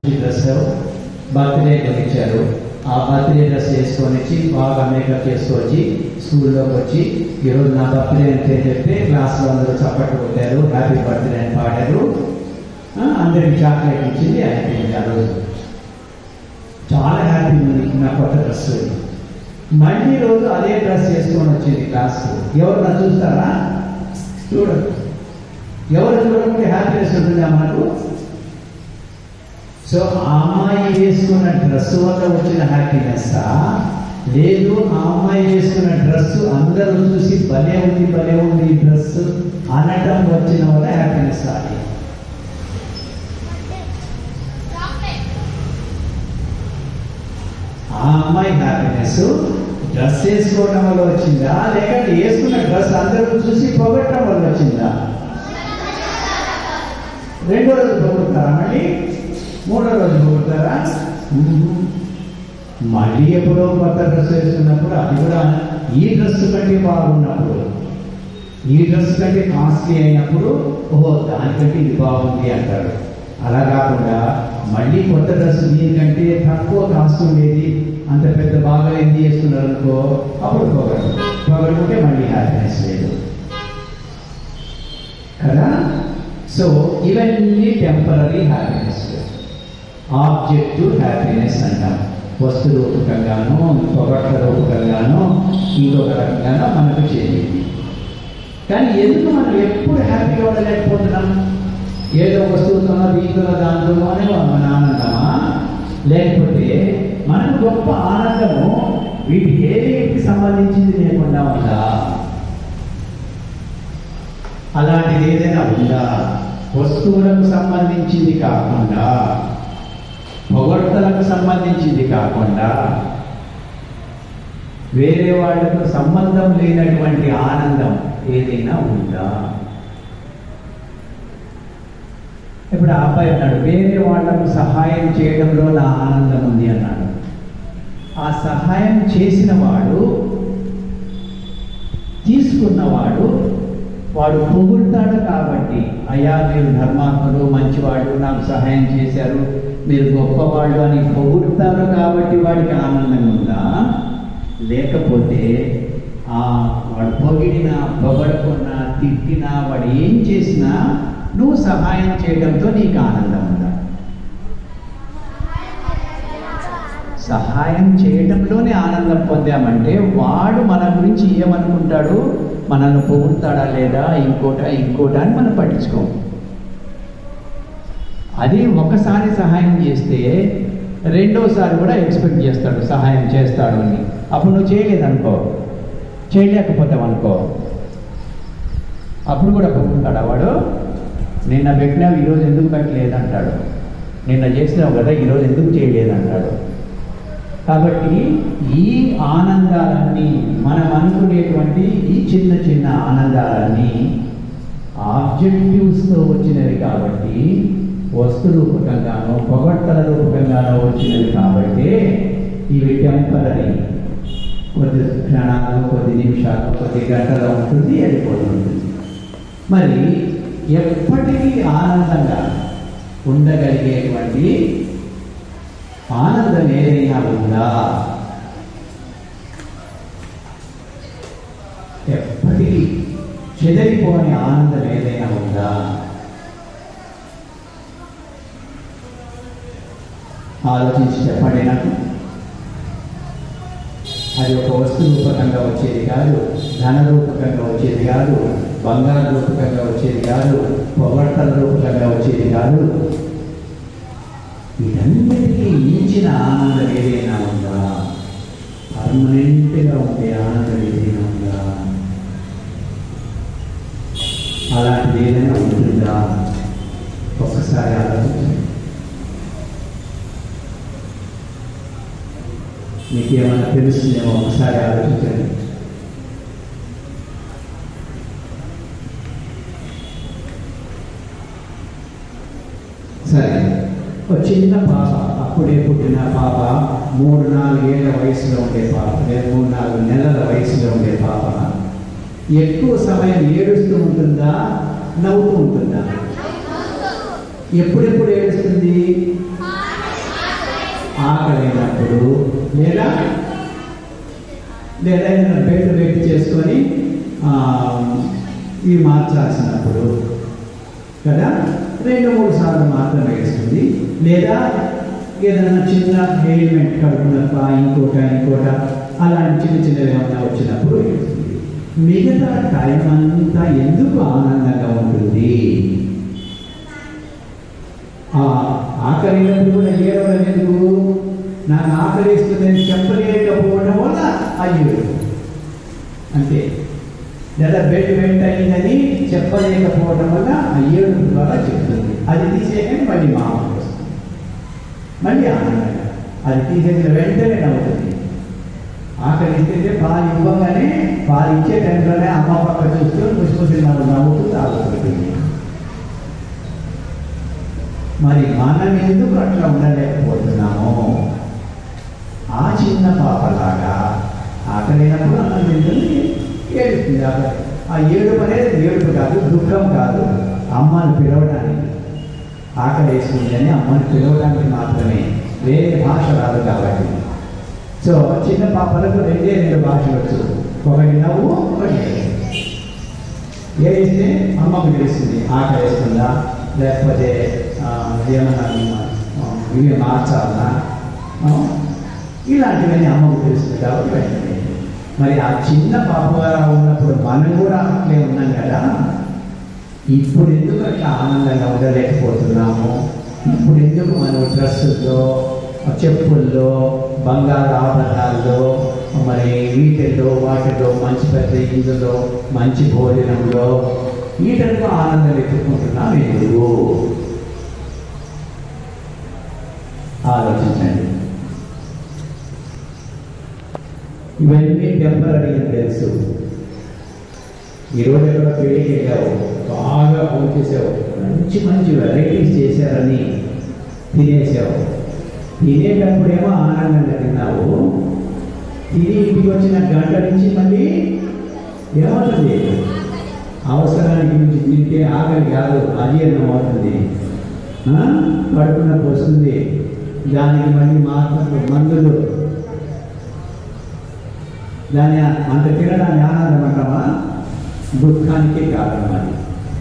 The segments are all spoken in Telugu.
డ్రెస్ బర్త్డే ఇచ్చారు ఆ బర్త్డే డ్రెస్ వేసుకొని వచ్చి బాగా మేకప్ చేసుకొచ్చి స్కూల్లోకి వచ్చి ఈరోజు నా బర్త్డే అంటే చెప్తే క్లాస్లో అందరూ చప్పట్లు కొట్టారు హ్యాపీ బర్త్డే అని పాడారు ఆ, అందరికి చాక్లెట్ ఇచ్చింది అయిపోయింది ఆ రోజు చాలా హ్యాపీ ఉంది నా కొత్త డ్రెస్ మళ్ళీ రోజు అదే డ్రెస్ వేసుకొని వచ్చింది క్లాస్కు ఎవరు నా చూస్తారా చూడరు ఎవరు చూడకుంటే హ్యాపీనెస్ ఉంటుందా మనకు సో ఆ అమ్మాయి వేసుకున్న డ్రెస్ వల్ల వచ్చిన హ్యాపీనెస్ లేదు ఆ అమ్మాయి వేసుకున్న డ్రెస్ అందరూ చూసి భలే ఉంది భలే ఉంది ఈ డ్రెస్ అనటం వచ్చిన వల్ల హ్యాపీనెస్ అది ఆ అమ్మాయి హ్యాపీనెస్ డ్రెస్ వేసుకోవడం వల్ల వచ్చిందా లేకపోతే వేసుకున్న డ్రెస్ అందరూ చూసి పొగట్టడం వల్ల వచ్చిందా రెండో రోజు పొగుడతారా మళ్ళీ మూడో రోజు పొగుడతారా మ్మ్. మళ్ళీ ఎప్పుడో కొత్త డ్రెస్ వేసుకున్నప్పుడు అది కూడా ఈ డ్రెస్ కంటే బాగున్నప్పుడు ఈ డ్రెస్ కంటే కాస్ట్లీ అయినప్పుడు ఓహో దానికంటే ఇది బాగుంది అంటారు అలా కాకుండా మళ్ళీ కొత్త డ్రెస్ దీనికంటే తక్కువ కాస్ట్ ఉండేది అంత పెద్ద బాగా ఎంది చేస్తున్నారు అనుకో అప్పుడు పొగడు పొగడుకుంటే మళ్ళీ హ్యాపీనెస్ లేదు కదా సో ఇవన్నీ టెంపరీ హ్యాపీనెస్ ఆబ్జెక్టివ్ హ్యాపీనెస్ అంటాం వస్తు రూపకంగానో పొగట్ల రూపకంగానో ఇంకొక రకంగానో మనకు చేయండి కానీ ఎందుకు మనం ఎప్పుడు హ్యాపీగా ఉండలేకపోతున్నాం ఏదో వస్తువుతో దీంతో దాంతో అనే మన ఆనందమా లేకపోతే మనకు గొప్ప ఆనందము వీటి ఏదేటికి సంబంధించింది లేకుండా ఉందా అలాంటిది ఏదైనా ఉందా వస్తువులకు సంబంధించింది కాకుండా పొగడ్తలకు సంబంధించింది కాకుండా వేరే వాళ్ళకు సంబంధం లేనటువంటి ఆనందం ఏదైనా ఉందా ఇప్పుడు ఆ అబ్బాయి అన్నాడు వేరే వాళ్ళకు సహాయం చేయడంలో నా ఆనందం ఉంది అన్నాడు ఆ సహాయం చేసిన వాడు తీసుకున్నవాడు వాడు పొగుడతాడు కాబట్టి అయ్యా మీరు ధర్మాత్ములు మంచివాడు నాకు సహాయం చేశారు మీరు గొప్పవాళ్ళు అని పొగుడతారు కాబట్టి వాడికి ఆనందం ఉందా లేకపోతే ఆ వాడు పొగిడినా పొగడుకున్నా తిట్టినా వాడు ఏం చేసినా నువ్వు సహాయం చేయడంతో నీకు ఆనందం ఉందా సహాయం చేయటంలోనే ఆనందం పొందామంటే వాడు మన గురించి ఏమనుకుంటాడు మనల్ని పొగుడతాడా లేదా ఇంకోట ఇంకోట అని మనం పట్టించుకోము అది ఒకసారి సహాయం చేస్తే రెండోసారి కూడా ఎక్స్పెక్ట్ చేస్తాడు సహాయం చేస్తాడు అని అప్పుడు నువ్వు చేయలేదనుకో చేయలేకపోతావు అనుకో అప్పుడు కూడా పొగుడతాడా వాడు నిన్న పెట్టినావు ఈరోజు ఎందుకు పెట్టలేదు అంటాడు నిన్న చేసినావు కదా ఈరోజు ఎందుకు చేయలేదు అంటాడు కాబట్టి ఈ ఆనందాలన్నీ మనం అనుకునేటువంటి ఈ చిన్న చిన్న ఆనందాలన్నీ ఆబ్జెక్టివ్స్తో వచ్చినవి కాబట్టి వస్తు రూపకంగానో పొగట్టల రూపకంగానో వచ్చినవి కాబట్టి ఇవి టెంపరీ కొద్ది క్షణాలు కొద్ది నిమిషాలు కొద్ది గంటలు ఉంటుంది వెళ్ళిపోతుంది మరి ఎప్పటికీ ఆనందంగా ఉండగలిగేటువంటి ఆనందం ఏదైనా ఉందా ఎప్పటికీ చెదరిపోని ఆనందం ఏదైనా ఉందా ఆలోచించి చెప్పండి నాకు అది ఒక వస్తు రూపకంగా వచ్చేది కాదు ధన రూపకంగా వచ్చేది కాదు బంగారు రూపకంగా వచ్చేది కాదు పొగడ్తల రూపకంగా వచ్చేది కాదు వీటన్నిటికీ మించిన ఆనందం ఏదైనా ఉందా పర్మనెంట్గా ఉండే ఆనందం ఏదైనా ఉందా అలాంటిది ఏదైనా ఉంటుందా ఒక్కసారి ఆలోచించండి మీకు ఏమైనా తెలుస్తుందేమో ఒకసారి ఆలోచించండి సరే ఒక చిన్న పాప అప్పుడే పుట్టిన పాప మూడు నాలుగేళ్ల వయసులో ఉండే పాప లేదా మూడు నాలుగు నెలల వయసులో ఉండే పాప ఎక్కువ సమయం ఏడుస్తూ ఉంటుందా నవ్వుతూ ఉంటుందా ఎప్పుడెప్పుడు ఏడుస్తుంది ఆకలినప్పుడు లేదా లేదా ఏదైనా బెడ్ పెట్టి చేసుకొని ఆ, ఇవి మార్చాల్సినప్పుడు కదా రెండు మూడు సార్లు మాత్రమే వేస్తుంది లేదా ఏదైనా చిన్న ఎలిమెంట్ కడుపునప్ప ఇంకోట ఇంకోట అలాంటి చిన్న చిన్నవి ఏమైనా వచ్చినప్పుడు వేస్తుంది మిగతా టైం అంతా ఎందుకు ఆనందంగా ఉంటుంది ఆ ఆకలినప్పుడు కూడా ఏడవడం ఎందుకు నాకు ఆకలిస్తుందని చెప్పలేకపోవడం వల్ల అయ్యో అంతే లేదా బెడ్ వెంట అయిందని చెప్పలేకపోవడం వల్ల ఆ ఏడుపు ద్వారా చెప్తుంది అది తీసేయగానే మళ్ళీ మామూలు వస్తుంది మళ్ళీ ఆనందంగా అది తీసేసిన వెంటనే నవ్వుతుంది ఆకలి ఇస్తే పాలు ఇవ్వగానే పాలు ఇచ్చే టైంలోనే అమ్మ పక్క చూస్తూ ముసిముసి నవ్వు నవ్వుతూ తాగుతుంది మరి మనం ఎందుకు అట్లా ఉండలేకపోతున్నాము ఆ చిన్న పాపలాగా ఆకలినప్పుడు అన్నం తింటుంది ఏడుస్తుంది ఆకలి. ఆ ఏడుపు అనేది ఏడుపు కాదు దుఃఖం కాదు అమ్మని పిలవడానికి ఆకలి వేస్తుంది అని అమ్మని పిలవడానికి మాత్రమే వేరే భాష రాదు కాబట్టి సో చిన్న పాపలకు రెండే రెండు భాషలు వచ్చు ఒకటి నవ్వు ఒకటి ఏడుపు. ఏడిస్తే అమ్మకు తెలుస్తుంది ఆకలి వేస్తుందా లేకపోతే ఆ, ఏమన్నా ఆ, ఇవి మార్చాలన్నా ఆ, ఇలాంటివన్నీ అమ్మకు తెలుస్తుంది కాబట్టి వెంటనే మరి ఆ చిన్న పాపగా ఉన్నప్పుడు మనం కూడా అట్లే ఉన్నాం కదా ఇప్పుడు ఎందుకు అట్లా ఆనందంగా ఉండలేకపోతున్నాము ఇప్పుడు ఎందుకు మనం డ్రెస్సుల్లో చెప్పుల్లో బంగారు ఆభరణాల్లో మరి వీటిల్లో వాటిలో మంచి పెద్ద ఇందులో మంచి భోజనంలో వీటితో ఆనందం వెతుక్కుంటున్నాం ఎందుకు ఆలోచించండి ఇవన్నీ టెంపరీ అని తెలుసు ఈరోజు ఎక్కడ పెళ్లికి వెళ్ళావు బాగా ఫోన్ చేసావు మంచి మంచి వెరైటీస్ చేశారని తినేసావు తినేటప్పుడేమో ఆనందంగా తిన్నావు తిని ఇంటికి వచ్చిన గంట నుంచి మళ్ళీ ఏమవుతుంది అవసరానికి మించి తింటే ఆకలి కాదు అజీర్ణం అవుతుంది ఆ? కడుపు నొప్పి వస్తుంది దానికి మళ్ళీ మాత్రలు మందులు దాని అంత తినడాన్ని ఆనందం అంటామా దుఃఖానికి కారణం అది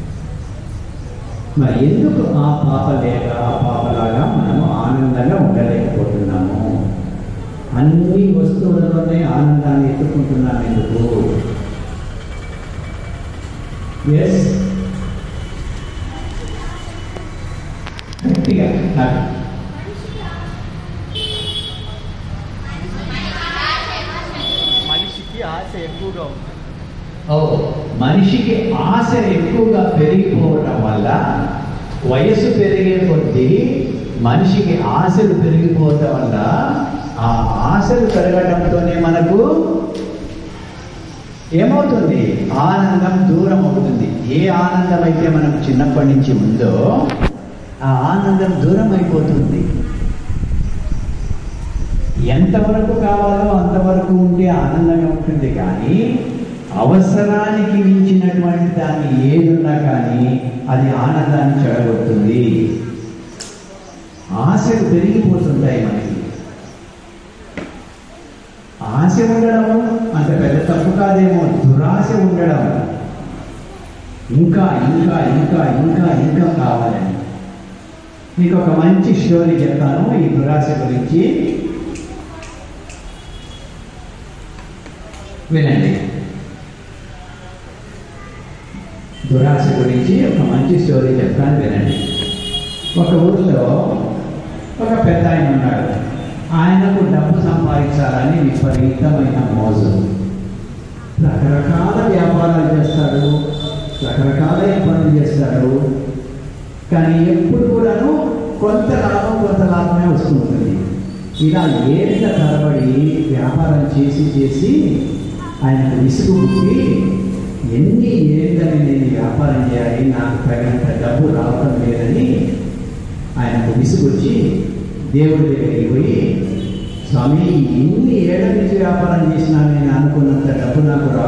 మరి ఎందుకు ఆ పాప లేక ఆ పాపలాగా మనము ఆనందంగా ఉండలేకపోతున్నాము అన్ని వస్తువులలోనే ఆనందాన్ని ఎత్తుకుంటున్నాం ఎందుకు ఎస్ గట్టిగా నాకు మనిషికి ఆశ ఎక్కువగా ఉంది ఓ మనిషికి ఆశ ఎక్కువగా పెరిగిపోవటం వల్ల వయస్సు పెరిగే కొద్దీ మనిషికి ఆశలు పెరిగిపోవటం వల్ల ఆ ఆశలు పెరగడంతోనే మనకు ఏమవుతుంది ఆనందం దూరం అవుతుంది ఏ ఆనందం అయితే మనకు చిన్నప్పటి నుంచి ఉందో ఆ ఆనందం దూరం అయిపోతుంది ఎంతవరకు కావాలో అంతవరకు ఉంటే ఆనందంగా ఉంటుంది కానీ అవసరానికి మించినటువంటి దాన్ని ఏదున్నా కానీ అది ఆనందాన్ని చెడగొడుతుంది ఆశలు పెరిగిపోతుంటాయి మనకి ఆశ ఉండడం అంత పెద్ద తప్పు కాదేమో దురాశ ఉండడం ఇంకా ఇంకా ఇంకా ఇంకా ఇంకా కావాలని మీకు ఒక మంచి స్టోరీ చెప్తాను ఈ దురాశ గురించి వినండి దురాశ గురించి ఒక మంచి స్టోరీ చెప్తాను వినండి ఒక ఊరిలో ఒక పెద్ద ఆయన ఉన్నాడు ఆయనకు డబ్బు సంపాదించాలని విపరీతమైన మోజు రకరకాల వ్యాపారాలు చేస్తాడు రకరకాల పనులు చేస్తాడు కానీ ఎప్పుడు కూడాను కొంత లాభం కొంత లాభమే వస్తుంటుంది ఇలా ఏళ్ళ తరబడి వ్యాపారం చేసి చేసి ఆయనకు విసుగు పుట్టి ఎన్ని ఏళ్ళని నేను వ్యాపారం చేయాలి నాకు తగినంత డబ్బు రావడం లేదని ఆయనకు విసుగొచ్చి దేవుడి దగ్గరికి పోయి స్వామి ఇన్ని ఏళ్ళ నుంచి వ్యాపారం చేసినా నేను అనుకున్నంత డబ్బు నాకు